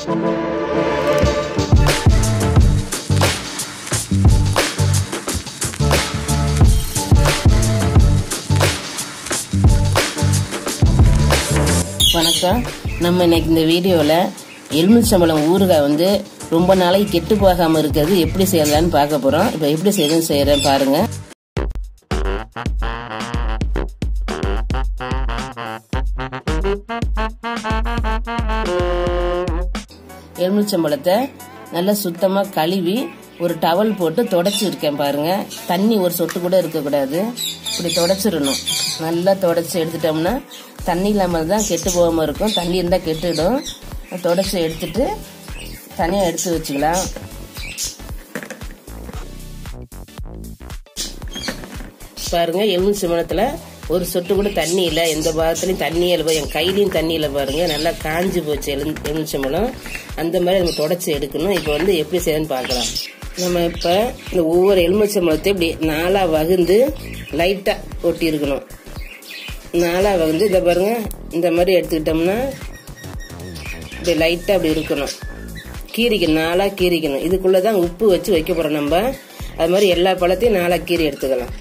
வணக்கம் நம்ம இன்னைக்கு இந்த வீடியோவில் எலுமிச்சம்பழம் ஊறுகாய் வந்து ரொம்ப நாளைக்கு கெட்டு போகாமல் இருக்கிறது எப்படி செய்யலான்னு பார்க்க போகிறோம் இப்போ எப்படி செய்யறதுன்னு செய்கிறேன் பாருங்கள் எலுமிச்சம்பழத்தை நல்லா சுத்தமாக கழுவி ஒரு டவல் போட்டு தொடச்சி இருக்கேன் பாருங்க தண்ணி ஒரு சொட்டு கூட இருக்கக்கூடாது இப்படி தொடச்சிடணும் நல்லா தொடச்சி எடுத்துட்டோம்னா தண்ணி இல்லாமல் தான் கெட்டு போகாமல் இருக்கும் தண்ணி இருந்தால் கெட்டுடும் தொடச்சி எடுத்துட்டு தனியாக எடுத்து வச்சுக்கலாம் பாருங்க எலுமிச்சை மரத்தில் ஒரு சொட்டு கூட தண்ணி இல்லை எந்த பாகத்துலையும் தண்ணி இல்லை என் கையிலையும் தண்ணி இல்லை பாருங்க நல்லா காஞ்சி போச்சு எலு எலுமிச்சம்பழம் அந்த மாதிரி நம்ம தொடச்சி எடுக்கணும் இப்போ வந்து எப்படி செய்யணும்னு பார்க்கலாம் நம்ம இப்போ இந்த ஒவ்வொரு எலுமிச்சம்பழத்தையும் இப்படி நாலாக வகுந்து லைட்டாக ஒட்டி இருக்கணும் நாலாக வகுந்து இதை பாருங்க இந்த மாதிரி எடுத்துக்கிட்டோம்னா இப்படி லைட்டாக அப்படி இருக்கணும் கீரிக்கணும் நாலாக கீரிக்கணும் இதுக்குள்ளே தான் உப்பு வச்சு வைக்க போகிறோம் நம்ம அது மாதிரி எல்லா பழத்தையும் நாலாக கீரி எடுத்துக்கலாம்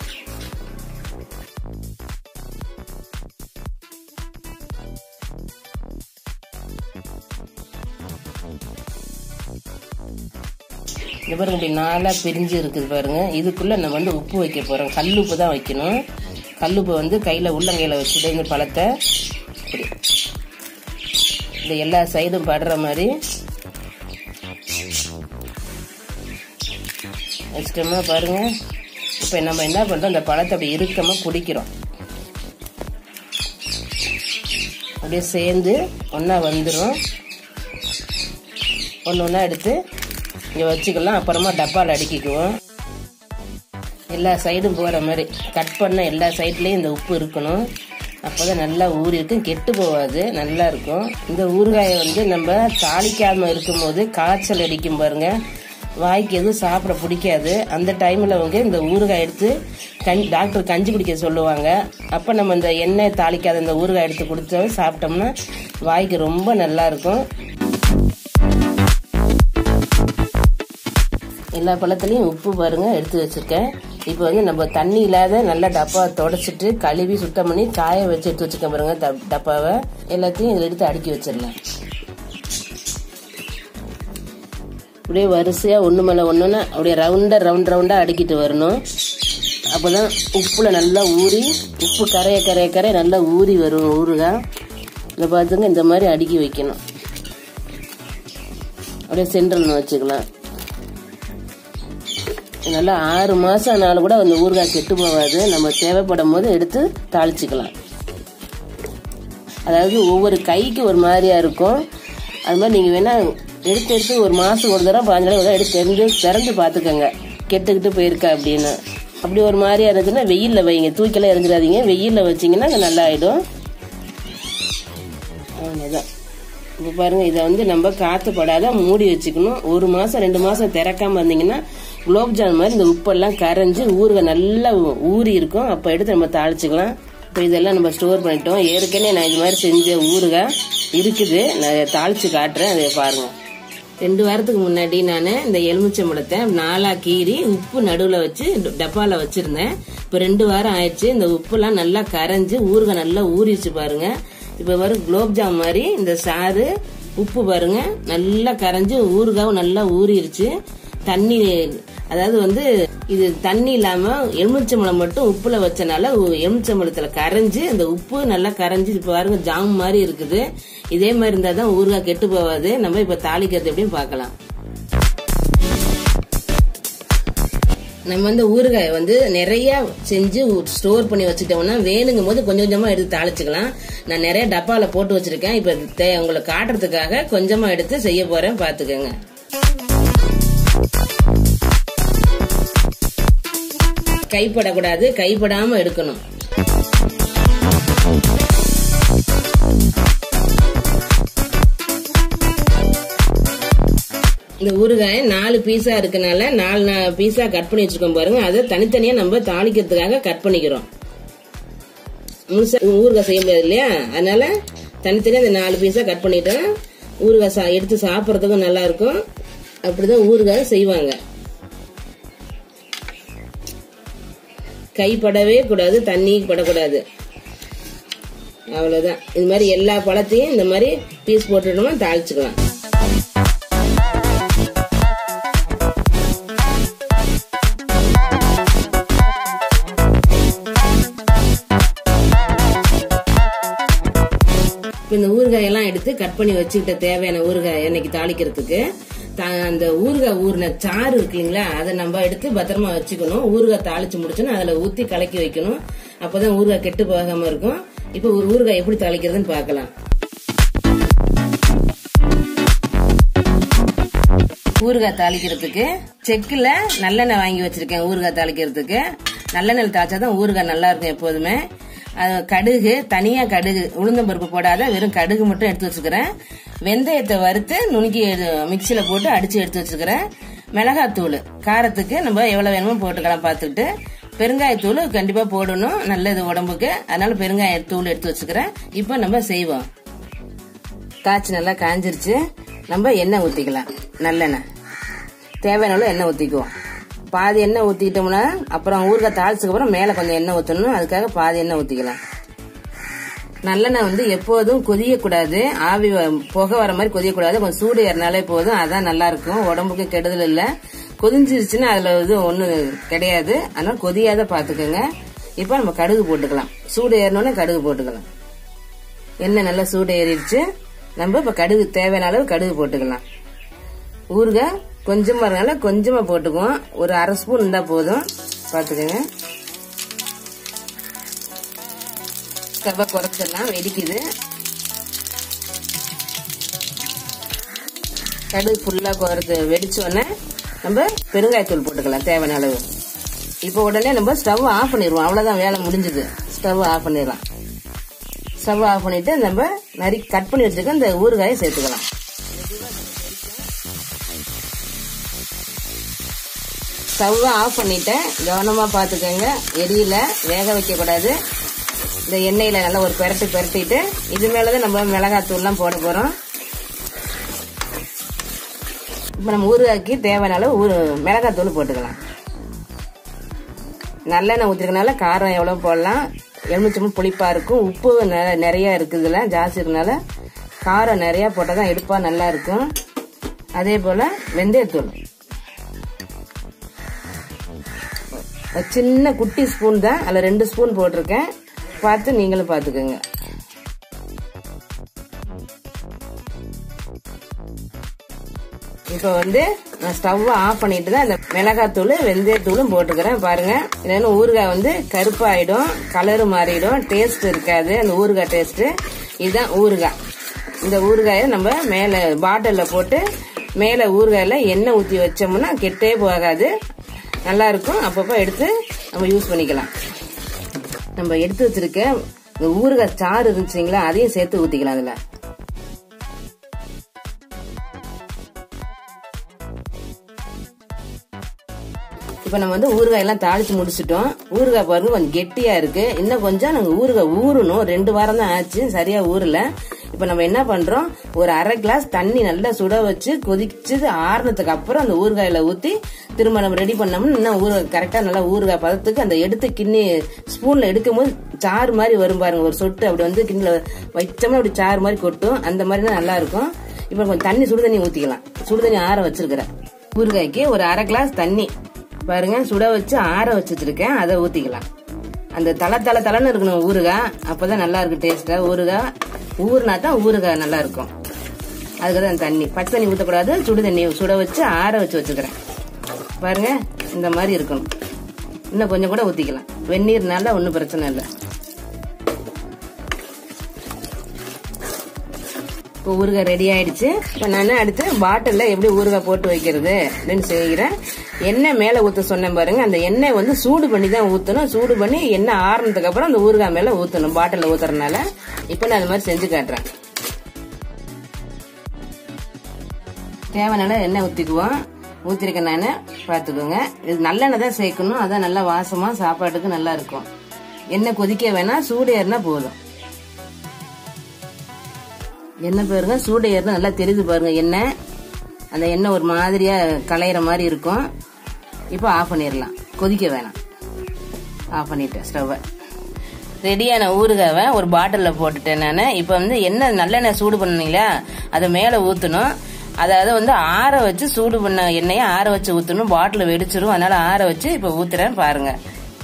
இந்த பாருங்க இப்படி நாலாக பிரிஞ்சு இருக்குது பாருங்க இதுக்குள்ள நம்ம வந்து உப்பு வைக்க போறோம் கல்லுப்பு தான் வைக்கணும் கல்லுப்பு வந்து கையில உள்ளங்கையில வச்சுட்டு இந்த பழத்தை இப்படி இந்த எல்லா சைடும் படுற மாதிரி வச்சிட்டோமா பாருங்க இப்போ நம்ம என்ன பண்றோம் இந்த பழத்தை அப்படி இறுக்கமா குடிக்கிறோம் அப்படியே சேர்ந்து ஒன்றா வந்துடும் ஒன்று ஒன்றா எடுத்து இங்கே வச்சுக்கலாம் அப்புறமா டப்பாவில் அடுக்கிக்குவோம் எல்லா சைடும் போகிற மாதிரி கட் பண்ண எல்லா சைட்லேயும் இந்த உப்பு இருக்கணும் அப்போ தான் நல்லா ஊறி இருக்கும் கெட்டு போகாது நல்லா இருக்கும் இந்த ஊறுகாயை வந்து நம்ம தாளிக்காமல் இருக்கும்போது காய்ச்சல் அடிக்கும் பாருங்க வாய்க்கு எதுவும் சாப்பிட பிடிக்காது அந்த டைமில் அவங்க இந்த ஊறுகாய் எடுத்து கஞ்சி டாக்டர் கஞ்சி குடிக்க சொல்லுவாங்க அப்போ நம்ம இந்த எண்ணெய் தாளிக்காத இந்த ஊறுகாய் எடுத்து கொடுத்து சாப்பிட்டோம்னா வாய்க்கு ரொம்ப நல்லா இருக்கும் எல்லா பழத்துலையும் உப்பு பாருங்க எடுத்து வச்சிருக்கேன் இப்போ வந்து நம்ம தண்ணி இல்லாத நல்லா டப்பா தொடச்சிட்டு கழுவி சுத்தம் பண்ணி காய வச்சு எடுத்து வச்சிருக்கேன் பாருங்க டப்பாவை எல்லாத்தையும் இதில் எடுத்து அடுக்கி வச்சிடலாம் அப்படியே வரிசையா ஒன்று மேலே ஒன்றுன்னா அப்படியே ரவுண்டா ரவுண்ட் ரவுண்டா அடுக்கிட்டு வரணும் அப்போதான் உப்புல நல்லா ஊறி உப்பு கரைய கரைய கரைய நல்லா ஊறி வரும் ஊறுகாய் இதை பார்த்துங்க இந்த மாதிரி அடுக்கி வைக்கணும் அப்படியே சென்ட்ரல் வச்சுக்கலாம் நல்லா ஆறு மாசம் ஆனாலும் கூட அந்த ஊறுகாய் கெட்டு போகாது நம்ம தேவைப்படும் போது எடுத்து தாளிச்சுக்கலாம் அதாவது ஒவ்வொரு கைக்கு ஒரு மாதிரியா இருக்கும் அது மாதிரி நீங்க வேணா எடுத்து எடுத்து ஒரு மாசம் ஒரு தடவை பாஞ்சு தடவை எடுத்து தெரிஞ்சு திறந்து பார்த்துக்கோங்க கெட்டுக்கிட்டு போயிருக்கா அப்படின்னு அப்படி ஒரு மாதிரியா இருந்துச்சுன்னா வெயில்ல வைங்க தூக்கெல்லாம் எரிஞ்சிடாதீங்க வெயில்ல வச்சீங்கன்னா நல்லா ஆயிடும் அவ்வளோதான் இப்போ பாருங்க இதை வந்து நம்ம காத்து படாத மூடி வச்சுக்கணும் ஒரு மாசம் ரெண்டு மாசம் திறக்காம இருந்தீங்கன்னா குலோப்ஜாம் மாதிரி இந்த உப்பெல்லாம் கரைஞ்சு ஊறுகாய் நல்லா ஊறி இருக்கும் அப்போ எடுத்து நம்ம தாளிச்சுக்கலாம் இப்போ இதெல்லாம் நம்ம ஸ்டோர் பண்ணிட்டோம் ஏற்கனவே நான் இது மாதிரி செஞ்ச ஊறுகாய் இருக்குது நான் தாளிச்சு காட்டுறேன் அதை பாருங்க ரெண்டு வாரத்துக்கு முன்னாடி நான் இந்த எலுமிச்சம்பழத்தை நாலா கீறி உப்பு நடுவில் வச்சு டப்பாவில் வச்சிருந்தேன் இப்போ ரெண்டு வாரம் ஆயிடுச்சு இந்த உப்புலாம் நல்லா கரைஞ்சு ஊறுகாய் நல்லா ஊறிச்சு பாருங்க இப்போ வரும் குலோப்ஜாம் மாதிரி இந்த சாறு உப்பு பாருங்க நல்லா கரைஞ்சு ஊறுகாவும் நல்லா ஊறிடுச்சு தண்ணி அதாவது வந்து இது தண்ணி இல்லாம எலுமிச்சம்பழம் மட்டும் உப்புல வச்சனால எலுமிச்சம்பழத்துல கரைஞ்சு அந்த உப்பு நல்லா கரைஞ்சு இப்ப பாருங்க ஜாம் மாதிரி இருக்குது இதே மாதிரி இருந்தா தான் ஊறுகாய் கெட்டு போகாது நம்ம இப்ப தாளிக்கிறது எப்படின்னு பார்க்கலாம் நம்ம வந்து ஊறுகாய் வந்து நிறைய செஞ்சு ஸ்டோர் பண்ணி வச்சுட்டோம்னா வேணுங்கும் போது கொஞ்சம் கொஞ்சமா எடுத்து தாளிச்சுக்கலாம் நான் நிறைய டப்பால போட்டு வச்சிருக்கேன் இப்ப உங்களுக்கு காட்டுறதுக்காக கொஞ்சமா எடுத்து செய்ய போறேன் பாத்துக்கோங்க கைப்படக்கூடாது கைப்படாம எடுக்கணும் இந்த ஊறுகாய் நாலு பீஸா இருக்கனால நாலு பீஸா கட் பண்ணி வச்சிருக்கோம் பாருங்க அதை தனித்தனியா நம்ம தாளிக்கிறதுக்காக கட் பண்ணிக்கிறோம் முழுசா ஊறுகாய் செய்ய முடியாது இல்லையா அதனால தனித்தனியா இந்த நாலு பீஸா கட் பண்ணிட்டோம் ஊறுகாய் சா எடுத்து சாப்பிட்றதுக்கும் நல்லா இருக்கும் அப்படிதான் ஊறுகாய் செய்வாங்க கை படவே கூடாது தண்ணி படக்கூடாது அவ்வளவுதான் இது மாதிரி எல்லா பழத்தையும் இந்த மாதிரி பீஸ் போட்டுட்டோம்னா தாளிச்சுக்கலாம் இப்போ இந்த ஊறுகாயெல்லாம் எடுத்து கட் பண்ணி வச்சுக்கிட்ட தேவையான ஊறுகாய் இன்னைக்கு தாளிக்கிறதுக்கு த- அந்த ஊறுகாய் ஊறின சாறு இருக்குங்களா அதை நம்ம எடுத்து பத்திரமா வச்சுக்கணும் ஊறுகாய் தாளிச்சு முடிச்சோன்னா அதில் ஊற்றி கலக்கி வைக்கணும் அப்போதான் ஊறுகாய் கெட்டு போகாம இருக்கும் இப்போ ஒரு ஊறுகாய் எப்படி தாளிக்கிறதுன்னு பார்க்கலாம் ஊறுகாய் தாளிக்கிறதுக்கு செக்கில் நல்லெண்ணெய் வாங்கி வச்சிருக்கேன் ஊறுகாய் தாளிக்கிறதுக்கு நல்லெண்ணெய் தாளிச்சாதான் ஊறுகாய் நல்லா இருக்கும் எப்போதுமே அது கடுகு தனியா கடுகு உளுந்தம்பருப்பு போடாத வெறும் கடுகு மட்டும் எடுத்து வச்சுக்கிறேன் வெந்தயத்தை வறுத்து நுணுக்கி எடு- மிக்சியில போட்டு அடிச்சு எடுத்து வச்சுக்கிறேன் மிளகாத்தூள் காரத்துக்கு நம்ம எவ்வளவு வேணுமோ போட்டுக்கலாம் பார்த்துக்கிட்டு பெருங்காயத்தூள் கண்டிப்பா போடணும் நல்லது உடம்புக்கு அதனால பெருங்காயத்தூள் எடுத்து வச்சுக்கிறேன் இப்போ நம்ம செய்வோம் காய்ச்சி நல்லா காஞ்சிருச்சு நம்ம எண்ணெய் ஊற்றிக்கலாம் நல்லெண்ணெய் தேவையான அளவு எண்ணெய் ஊற்றிக்குவோம் பாதி எண்ணெய் ஊற்றிக்கிட்டோம்னா அப்புறம் ஊறுகாய் தாளிச்சதுக்கு அப்புறம் மேலே கொஞ்சம் எண்ணெய் ஊற்றணும் அதுக்காக பாதி எண்ணெய் ஊற்றிக்கலாம் நல்லெண்ணெய் வந்து எப்போதும் கொதியக்கூடாது ஆவி வ- புகை வர மாதிரி கொதியக்கூடாது கொஞ்சம் சூடு ஏறினாலே போதும் அதான் நல்லா இருக்கும் உடம்புக்கு கெடுதல் இல்லை கொதிஞ்சிருச்சுன்னா அதில் இது ஒன்றும் கிடையாது அதனால கொதியாத பார்த்துக்கோங்க இப்போ நம்ம கடுகு போட்டுக்கலாம் சூடு ஏறினோடனே கடுகு போட்டுக்கலாம் எண்ணெய் நல்லா சூடு ஏறிடுச்சு நம்ம இப்ப கடுகு தேவையான அளவு கடுகு போட்டுக்கலாம் ஊறுகாய் கொஞ்சமா இருக்கனால கொஞ்சமா போட்டுக்குவோம் ஒரு அரை ஸ்பூன் இருந்தா போதும் பாத்துக்கோங்க ஸ்டவ்வை குறைச்சிடலாம் வெடிக்குது கடுகு ஃபுல்லா குறைத்து வெடிச்ச உடனே நம்ம பெருங்காயத்தூள் போட்டுக்கலாம் தேவையான அளவு இப்போ உடனே நம்ம ஸ்டவ் ஆஃப் பண்ணிடுவோம் அவ்வளவுதான் வேலை முடிஞ்சது ஸ்டவ் ஆஃப் பண்ணிடலாம் ஸ்டவ் ஆஃப் பண்ணிட்டு நம்ம நரி கட் பண்ணி வச்சிருக்க இந்த ஊறுகாயை சேர்த்துக்கலாம் ஸ்டவ் ஆஃப் பண்ணிட்டேன் கவனமா பாத்துக்கோங்க எரியல வேக வைக்க கூடாது இந்த எண்ணெயில நல்லா ஒரு பெரட்டு பெரட்டிட்டு இது மேலதான் நம்ம மிளகாத்தூள்லாம் போட போறோம் இப்போ நம்ம ஊறுகாய்க்கு தேவையான அளவு ஊறு மிளகாத்தூள் போட்டுக்கலாம் நல்லெண்ணெய் ஊற்றிருக்கனால காரம் எவ்வளோ போடலாம் எலுமிச்சமும் புளிப்பா இருக்கும் உப்பு நெ- நிறைய இருக்குதுல ஜாஸ்தி இருக்கனால காரம் நிறைய போட்டால் தான் எடுப்பா நல்லா இருக்கும் அதே போல் வெந்தயத்தூள் ஒரு சின்ன குட்டி ஸ்பூன் தான் அதில் ரெண்டு ஸ்பூன் போட்டிருக்கேன் பார்த்து நீங்களும் பார்த்துக்கோங்க இப்போ வந்து நான் ஸ்டவ் ஆஃப் பண்ணிட்டு தான் இந்த மிளகாத்தூள் வெந்தயத்தூளும் போட்டுக்கிறேன் பாருங்க இல்லைன்னா ஊறுகாய் வந்து கருப்பாயிடும் கலரு மாறிடும் டேஸ்ட் இருக்காது அந்த ஊறுகாய் டேஸ்ட் இதுதான் ஊறுகாய் இந்த ஊறுகாயை நம்ம மேலே பாட்டிலில் போட்டு மேலே ஊறுகாயில் எண்ணெய் ஊற்றி வச்சோம்னா கெட்டே போகாது நல்லா இருக்கும் அப்பப்போ எடுத்து நம்ம யூஸ் பண்ணிக்கலாம் நம்ம எடுத்து வச்சிருக்க இந்த ஊறுகாய் சாறு இருந்துச்சுங்களா அதையும் சேர்த்து ஊற்றிக்கலாம் அதில் இப்போ நம்ம வந்து ஊறுகாய் எல்லாம் தாளிச்சு முடிச்சிட்டோம் ஊறுகாய் பாருங்க கொஞ்சம் கெட்டியா இருக்கு இன்னும் கொஞ்சம் நாங்கள் ஊறுகாய் ஊறணும் ரெண்டு வாரம் தான் ஆச்சு சரியா ஊறல இப்போ நம்ம என்ன பண்றோம் ஒரு அரை கிளாஸ் தண்ணி நல்லா சுட வச்சு கொதிச்சு ஆறுனதுக்கு அப்புறம் அந்த ஊறுகாயில ஊத்தி திரும்ப நம்ம ரெடி பண்ணோம்னா இன்னும் ஊறுகாய் கரெக்டா நல்லா ஊறுகாய் பதத்துக்கு அந்த எடுத்து கிண்ணி ஸ்பூன்ல எடுக்கும் போது சாறு மாதிரி வரும் பாருங்க ஒரு சொட்டு அப்படி வந்து கிண்ணில வச்சோம்னா அப்படி சாறு மாதிரி கொட்டும் அந்த மாதிரினா நல்லா இருக்கும் இப்போ கொஞ்சம் தண்ணி சுடு தண்ணி ஊத்திக்கலாம் சுடு தண்ணி ஆற வச்சிருக்கிறேன் ஊறுகாய்க்கு ஒரு அரை கிளாஸ் தண்ணி பாருங்க சுட வச்சு ஆற வச்சு வச்சிருக்கேன் அதை ஊத்திக்கலாம் அந்த தலை தலை தலைன்னு இருக்கணும் ஊறுகாய் அப்பதான் நல்லா இருக்கும் டேஸ்டா ஊறுகாய் ஊறுனா தான் ஊறுகாய் நல்லா இருக்கும் அதுக்கு தான் தண்ணி பச்சை தண்ணி ஊற்றக்கூடாது சுடு தண்ணி சுட வச்சு ஆற வச்சு வச்சுக்கிறேன் பாருங்க இந்த மாதிரி இருக்கணும் இன்னும் கொஞ்சம் கூட ஊத்திக்கலாம் வெந்நீர்னால ஒன்றும் பிரச்சனை இல்லை இப்போ ஊறுகாய் ரெடி ஆயிடுச்சு இப்போ நான் அடுத்து பாட்டிலில் எப்படி ஊறுகாய் போட்டு வைக்கிறது அப்படின்னு செய்கிறேன் எண்ணெய் மேலே ஊற்ற சொன்னேன் பாருங்க அந்த எண்ணெய் வந்து சூடு பண்ணி தான் ஊற்றணும் சூடு பண்ணி எண்ணெய் ஆறுனதுக்கு அப்புறம் அந்த ஊறுகாய் மேலே ஊற்றணும் பாட்டிலில் ஊத்துறதுனால இப்போ நான் அது மாதிரி செஞ்சு காட்டுறேன் தேவையான எண்ணெய் ஊற்றிக்குவோம் ஊற்றிருக்கேன் நான் பார்த்துக்கோங்க இது நல்லெண்ணெய் தான் சேர்க்கணும் அதான் நல்லா வாசமாக சாப்பாட்டுக்கு நல்லா இருக்கும் எண்ணெய் கொதிக்க வேணாம் சூடு ஏறினா போதும் எண்ணெய் பாருங்க சூடு ஏறினா நல்லா தெரியுது பாருங்க எண்ணெய் அந்த எண்ணெய் ஒரு மாதிரியா களையிற மாதிரி இருக்கும் இப்போ ஆஃப் பண்ணிடலாம் கொதிக்க வேணாம் ஆஃப் பண்ணிட்டேன் ஸ்டவ்வை ரெடியான ஊறுகாவை ஒரு பாட்டிலில் போட்டுட்டேன் நான் இப்போ வந்து எண்ணெய் நல்லெண்ணெய் சூடு பண்ணீங்களா அதை மேலே ஊற்றணும் அதாவது வந்து ஆற வச்சு சூடு பண்ண எண்ணெயை ஆற வச்சு ஊற்றணும் பாட்டில் வெடிச்சிரும் அதனால ஆற வச்சு இப்போ ஊத்துறேன் பாருங்க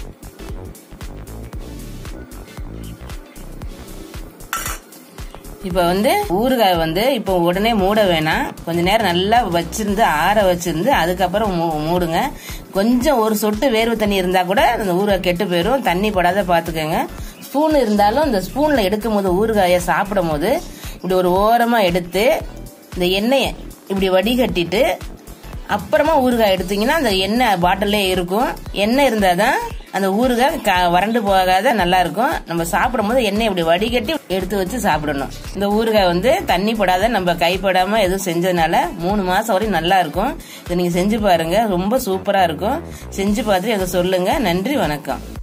இப்போ வந்து ஊறுகாய் வந்து இப்போ உடனே மூட வேணாம் கொஞ்ச நேரம் நல்லா வச்சிருந்து ஆற வச்சிருந்து அதுக்கப்புறம் மூ- மூடுங்க கொஞ்சம் ஒரு சொட்டு வேர்வை தண்ணி இருந்தா கூட அந்த ஊறுகாய் கெட்டு போயிடும் தண்ணி படாத பார்த்துக்கோங்க ஸ்பூன் இருந்தாலும் இந்த ஸ்பூன்ல எடுக்கும் போது ஊறுகாயை சாப்பிடும் போது இப்படி ஒரு ஓரமா எடுத்து இந்த எண்ணெயை இப்படி வடிகட்டிட்டு அப்புறமா ஊறுகாய் எடுத்தீங்கன்னா அந்த எண்ணெய் பாட்டிலே இருக்கும் எண்ணெய் இருந்தாதான் அந்த ஊறுகாய் க- வறண்டு போகாத நல்லா இருக்கும் நம்ம சாப்பிடும்போது எண்ணெய் இப்படி வடிகட்டி எடுத்து வச்சு சாப்பிடணும் இந்த ஊறுகாய் வந்து தண்ணி படாத நம்ம கைப்படாம எதுவும் செஞ்சதுனால மூணு மாசம் வரையும் நல்லா இருக்கும் இதை நீங்க செஞ்சு பாருங்க ரொம்ப சூப்பரா இருக்கும் செஞ்சு பார்த்துட்டு எனக்கு சொல்லுங்க நன்றி வணக்கம்